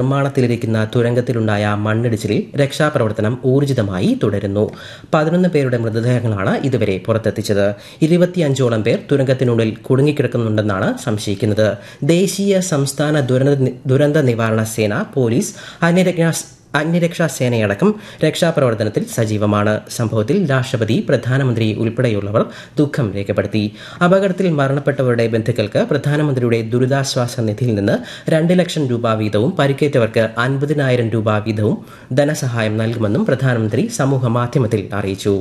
നിർമ്മാണത്തിലിരിക്കുന്ന തുരങ്കത്തിലുണ്ടായ മണ്ണിടിച്ചിലിൽ രക്ഷാപ്രവർത്തനം ഊർജിതമായി തുടരുന്നു പതിനൊന്ന് പേരുടെ മൃതദേഹങ്ങളാണ് ഇതുവരെ പുറത്തെത്തിച്ചത് ഇരുപത്തിയഞ്ചോളം പേർ തുരങ്കത്തിനുള്ളിൽ കുടുങ്ങിക്കിടക്കുന്നുണ്ടെന്നാണ് സംശയിക്കുന്നത് ദേശീയ സംസ്ഥാന ദുരന്ത ദുരന്ത നിവാരണ സേന പോലീസ് അന്യരക്ഷാ അഗ്നിരക്ഷാ സേനയടക്കം രക്ഷാപ്രവർത്തനത്തിൽ സജീവമാണ് സംഭവത്തിൽ രാഷ്ട്രപതി പ്രധാനമന്ത്രി ഉൾപ്പെടെയുള്ളവർ ദുഃഖം രേഖപ്പെടുത്തി അപകടത്തിൽ മരണപ്പെട്ടവരുടെ ബന്ധുക്കൾക്ക് പ്രധാനമന്ത്രിയുടെ ദുരിതാശ്വാസ നിധിയിൽ നിന്ന് രണ്ട് ലക്ഷം രൂപ വീതവും പരിക്കേറ്റവർക്ക് അൻപതിനായിരം രൂപ വീതവും ധനസഹായം നൽകുമെന്നും പ്രധാനമന്ത്രി സമൂഹ മാധ്യമത്തിൽ അറിയിച്ചു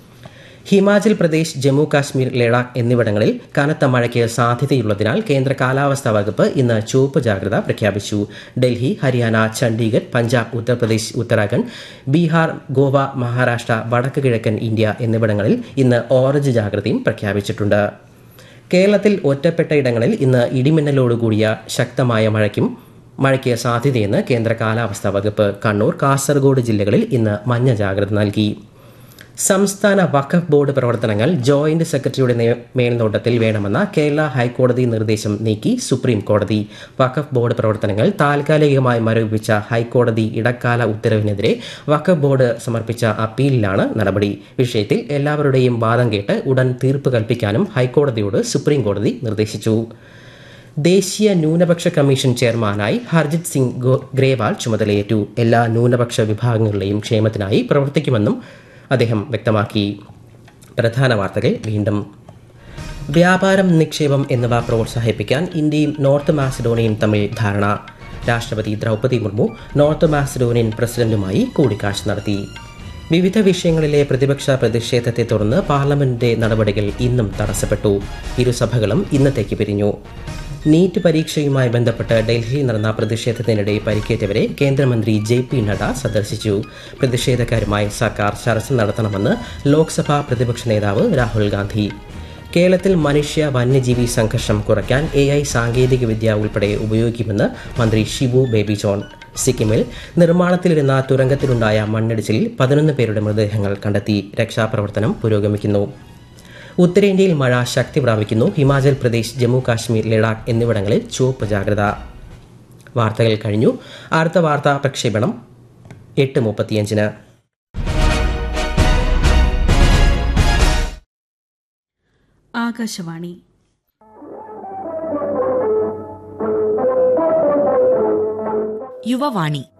ഹിമാചൽ പ്രദേശ് ജമ്മു കാശ്മീർ ലഡാക്ക് എന്നിവിടങ്ങളിൽ കനത്ത മഴയ്ക്ക് സാധ്യതയുള്ളതിനാൽ കേന്ദ്ര കാലാവസ്ഥാ വകുപ്പ് ഇന്ന് ചുവപ്പ് ജാഗ്രത പ്രഖ്യാപിച്ചു ഡൽഹി ഹരിയാന ചണ്ഡീഗഡ് പഞ്ചാബ് ഉത്തർപ്രദേശ് ഉത്തരാഖണ്ഡ് ബീഹാർ ഗോവ മഹാരാഷ്ട്ര വടക്ക് കിഴക്കൻ ഇന്ത്യ എന്നിവിടങ്ങളിൽ ഇന്ന് ഓറഞ്ച് ജാഗ്രതയും പ്രഖ്യാപിച്ചിട്ടുണ്ട് കേരളത്തിൽ ഒറ്റപ്പെട്ട ഇടങ്ങളിൽ ഇന്ന് ഇടിമിന്നലോടുകൂടിയ ശക്തമായ മഴയ്ക്കും മഴയ്ക്ക് സാധ്യതയെന്ന് കേന്ദ്ര കാലാവസ്ഥാ വകുപ്പ് കണ്ണൂർ കാസർഗോഡ് ജില്ലകളിൽ ഇന്ന് മഞ്ഞ ജാഗ്രത നൽകി സംസ്ഥാന വഖഫ് ബോർഡ് പ്രവർത്തനങ്ങൾ ജോയിന്റ് സെക്രട്ടറിയുടെ മേൽനോട്ടത്തിൽ വേണമെന്ന കേരള ഹൈക്കോടതി നിർദ്ദേശം നീക്കി സുപ്രീം കോടതി വഖഫ് ബോർഡ് പ്രവർത്തനങ്ങൾ താൽക്കാലികമായി മരവിപ്പിച്ച ഹൈക്കോടതി ഇടക്കാല ഉത്തരവിനെതിരെ വഖഫ് ബോർഡ് സമർപ്പിച്ച അപ്പീലിലാണ് നടപടി വിഷയത്തിൽ എല്ലാവരുടെയും വാദം കേട്ട് ഉടൻ തീർപ്പ് കൽപ്പിക്കാനും ഹൈക്കോടതിയോട് സുപ്രീം കോടതി നിർദ്ദേശിച്ചു ദേശീയ ന്യൂനപക്ഷ കമ്മീഷൻ ചെയർമാനായി ഹർജിത് സിംഗ് ഗ്രേവാൾ ചുമതലയേറ്റു എല്ലാ ന്യൂനപക്ഷ വിഭാഗങ്ങളുടെയും ക്ഷേമത്തിനായി പ്രവർത്തിക്കുമെന്നും അദ്ദേഹം വ്യക്തമാക്കി പ്രധാന വാർത്തകൾ വീണ്ടും വ്യാപാരം നിക്ഷേപം എന്നിവ പ്രോത്സാഹിപ്പിക്കാൻ ഇന്ത്യയും നോർത്ത് മാസിഡോണിയയും തമ്മിൽ ധാരണ രാഷ്ട്രപതി ദ്രൗപദി മുർമു നോർത്ത് മാസിഡോണിയൻ പ്രസിഡന്റുമായി കൂടിക്കാഴ്ച നടത്തി വിവിധ വിഷയങ്ങളിലെ പ്രതിപക്ഷ പ്രതിഷേധത്തെ തുടർന്ന് പാർലമെന്റിന്റെ നടപടികൾ ഇന്നും തടസ്സപ്പെട്ടു ഇരുസഭകളും ഇന്നത്തേക്ക് പിരിഞ്ഞു നീറ്റ് പരീക്ഷയുമായി ബന്ധപ്പെട്ട് ഡൽഹിയിൽ നടന്ന പ്രതിഷേധത്തിനിടെ പരിക്കേറ്റവരെ കേന്ദ്രമന്ത്രി ജെ പി നഡ്ഡ സന്ദർശിച്ചു പ്രതിഷേധക്കാരുമായി സർക്കാർ ചർച്ച നടത്തണമെന്ന് ലോക്സഭാ പ്രതിപക്ഷ നേതാവ് രാഹുൽ ഗാന്ധി കേരളത്തിൽ മനുഷ്യ വന്യജീവി സംഘർഷം കുറയ്ക്കാൻ എ ഐ സാങ്കേതികവിദ്യ ഉൾപ്പെടെ ഉപയോഗിക്കുമെന്ന് മന്ത്രി ഷിബു ബേബി ജോൺ സിക്കിമിൽ നിർമ്മാണത്തിലിരുന്ന തുരങ്കത്തിലുണ്ടായ മണ്ണിടിച്ചിലിൽ പതിനൊന്ന് പേരുടെ മൃതദേഹങ്ങൾ കണ്ടെത്തി രക്ഷാപ്രവർത്തനം പുരോഗമിക്കുന്നു ഉത്തരേന്ത്യയിൽ മഴ ശക്തി പ്രാപിക്കുന്നു ഹിമാചൽ പ്രദേശ് ജമ്മു കാശ്മീർ ലഡാക്ക് എന്നിവിടങ്ങളിൽ ചുവപ്പ് ജാഗ്രത വാർത്തകൾ കഴിഞ്ഞു അടുത്ത വാർത്താ പ്രക്ഷേപണം എട്ട് മുപ്പത്തിയഞ്ചിന് ആകാശവാണി യുവവാണി